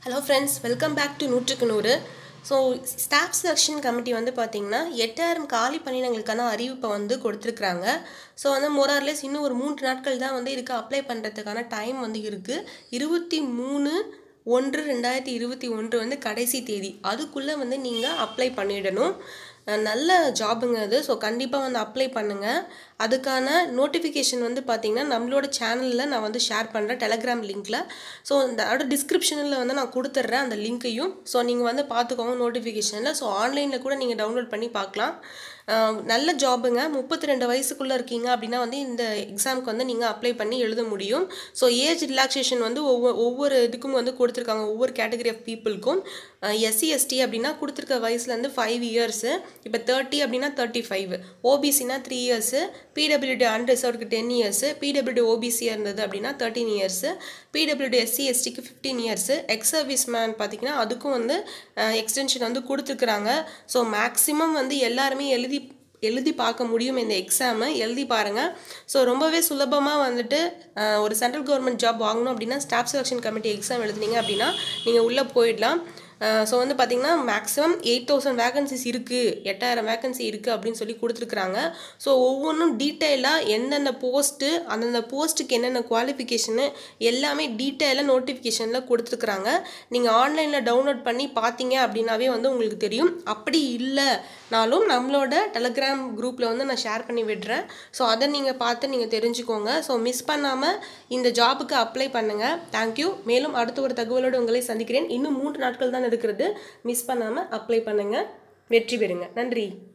hello friends welcome back to நூற்றுக்கு நூறு so staff selection committee வந்து பார்த்திங்கன்னா எட்டாயிரம் காலி பணியிடங்களுக்கான அறிவிப்பை வந்து கொடுத்துருக்குறாங்க ஸோ வந்து மோரார்லெஸ் இன்னும் ஒரு மூன்று நாட்கள் தான் வந்து இதுக்கு அப்ளை பண்ணுறதுக்கான டைம் வந்து இருக்குது இருபத்தி மூணு ஒன்று ரெண்டாயிரத்தி இருபத்தி ஒன்று வந்து கடைசி தேதி அதுக்குள்ளே வந்து நீங்கள் அப்ளை பண்ணிடணும் அஹ் நல்ல ஜாபுங்க அது ஸோ கண்டிப்பாக வந்து அப்ளை பண்ணுங்கள் அதுக்கான நோட்டிஃபிகேஷன் வந்து பார்த்தீங்கன்னா நம்மளோட சேனலில் நான் வந்து ஷேர் பண்ணுறேன் டெலகிராம் லிங்க்கில் ஸோ இந்த அதோட டிஸ்கிரிப்ஷனில் வந்து நான் கொடுத்துட்றேன் அந்த லிங்க்கையும் ஸோ நீங்கள் வந்து பார்த்துக்கோங்க நோட்டிஃபிகேஷனில் ஸோ ஆன்லைனில் கூட நீங்கள் டவுன்லோட் பண்ணி பார்க்கலாம் அஹ் நல்ல ஜாபுங்க முப்பத்தி ரெண்டு வயசுக்குள்ளே இருக்கீங்க அப்படின்னா வந்து இந்த எக்ஸாமுக்கு வந்து நீங்கள் அப்ளை பண்ணி எழுத முடியும் ஸோ ஏஜ் ரிலாக்ஸேஷன் வந்து ஒவ்வொரு ஒவ்வொரு இதுக்கும் வந்து கொடுத்துருக்காங்க ஒவ்வொரு கேட்டகரி ஆஃப் பீப்புளுக்கும் எஸ்சி எஸ்டி அப்படின்னா கொடுத்துருக்க வயசுலேருந்து ஃபைவ் இயர்ஸு இப்போ தேர்ட்டி அப்படின்னா தேர்ட்டி ஃபைவ் ஓபிசினா த்ரீ இயர்ஸு பிடபிள்யூடி அன்ரிசர்வ்டுக்கு டென் இயர்ஸு பிடபிள்யூடி ஓபிசியாக இருந்தது அப்படின்னா தேர்ட்டீன் இயர்ஸு பிடபிள்யூடி எஸ்சி எஸ்டிக்கு fifteen years ex service man பார்த்தீங்கன்னா அதுக்கும் வந்து எக்ஸ்டென்ஷன் வந்து கொடுத்துருக்குறாங்க ஸோ மேக்ஸிமம் வந்து எல்லாருமே எழுதி எழுதி பார்க்க முடியும் இந்த எக்ஸாமை எழுதி பாருங்கள் ஸோ ரொம்பவே சுலபமாக வந்துட்டு அஹ், ஒரு சென்ட்ரல் கவர்மெண்ட் ஜாப் வாங்கணும் அப்படின்னா ஸ்டாஃப் செலெக்ஷன் கமிட்டி எக்ஸாம் எழுதுனீங்க அப்படின்னா நீங்கள் உள்ளே போயிடலாம் ஸோ வந்து பார்த்தீங்கன்னா மேக்ஸிமம் எயிட் தௌசண்ட் வேகன்சிஸ் இருக்குது எட்டாயிரம் வேகன்சி இருக்குது அப்படின்னு சொல்லி கொடுத்துருக்குறாங்க ஸோ ஒவ்வொன்றும் டீட்டெயிலாக எந்தெந்த போஸ்ட்டு அந்தந்த போஸ்ட்டுக்கு என்னென்ன குவாலிஃபிகேஷனு எல்லாமே டீட்டெயிலாக நோட்டிஃபிகேஷனில் கொடுத்துருக்குறாங்க நீங்கள் ஆன்லைனில் டவுன்லோட் பண்ணி பார்த்தீங்க அப்படின்னாவே வந்து உங்களுக்கு தெரியும் அப்படி இல்லைனாலும் நம்மளோட டெலகிராம் குரூப்பில் வந்து நான் ஷேர் பண்ணி விடுறேன் ஸோ அதை நீங்கள் பார்த்து நீங்கள் தெரிஞ்சுக்கோங்க ஸோ மிஸ் பண்ணாமல் இந்த ஜாபுக்கு அப்ளை பண்ணுங்கள் தேங்க்யூ மேலும் அடுத்த ஒரு தகவலோடு உங்களை சந்திக்கிறேன் இன்னும் மூன்று நாட்கள் தான் இருக்கிறது மிஸ் பண்ணாமல் அப்ளை பண்ணுங்கள் வெற்றி பெறுங்க நன்றி